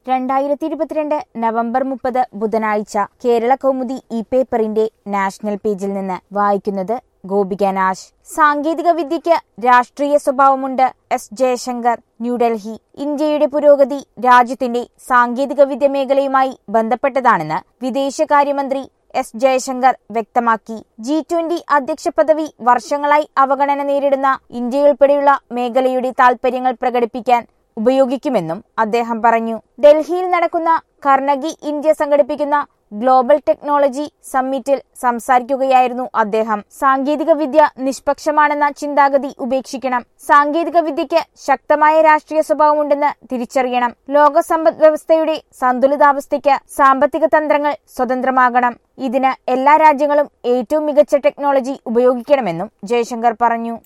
രണ്ടായിരത്തി ഇരുപത്തിരണ്ട് നവംബർ മുപ്പത് ബുധനാഴ്ച കേരള കൗമുദി ഇ പേപ്പറിന്റെ നാഷണൽ പേജിൽ നിന്ന് വായിക്കുന്നത് ഗോപിക നാശ് സാങ്കേതിക വിദ്യയ്ക്ക് രാഷ്ട്രീയ സ്വഭാവമുണ്ട് എസ് ജയശങ്കർ ന്യൂഡൽഹി ഇന്ത്യയുടെ പുരോഗതി രാജ്യത്തിന്റെ സാങ്കേതിക വിദ്യ മേഖലയുമായി ബന്ധപ്പെട്ടതാണെന്ന് വിദേശകാര്യമന്ത്രി എസ് ജയശങ്കർ വ്യക്തമാക്കി ജി ട്വന്റി അധ്യക്ഷ പദവി വർഷങ്ങളായി അവഗണന നേരിടുന്ന ഇന്ത്യയുൾപ്പെടെയുള്ള മേഖലയുടെ താൽപര്യങ്ങൾ പ്രകടിപ്പിക്കാൻ ഉപയോഗിക്കുമെന്നും അദ്ദേഹം പറഞ്ഞു ഡൽഹിയിൽ നടക്കുന്ന കർണഗി ഇന്ത്യ സംഘടിപ്പിക്കുന്ന ഗ്ലോബൽ ടെക്നോളജി സമ്മിറ്റിൽ സംസാരിക്കുകയായിരുന്നു അദ്ദേഹം സാങ്കേതിക വിദ്യ നിഷ്പക്ഷമാണെന്ന ചിന്താഗതി ഉപേക്ഷിക്കണം സാങ്കേതിക വിദ്യയ്ക്ക് ശക്തമായ രാഷ്ട്രീയ സ്വഭാവമുണ്ടെന്ന് തിരിച്ചറിയണം ലോക സമ്പദ് വ്യവസ്ഥയുടെ സന്തുലിതാവസ്ഥയ്ക്ക് സാമ്പത്തിക തന്ത്രങ്ങൾ സ്വതന്ത്രമാകണം ഇതിന് എല്ലാ രാജ്യങ്ങളും ഏറ്റവും മികച്ച ടെക്നോളജി ഉപയോഗിക്കണമെന്നും ജയശങ്കർ പറഞ്ഞു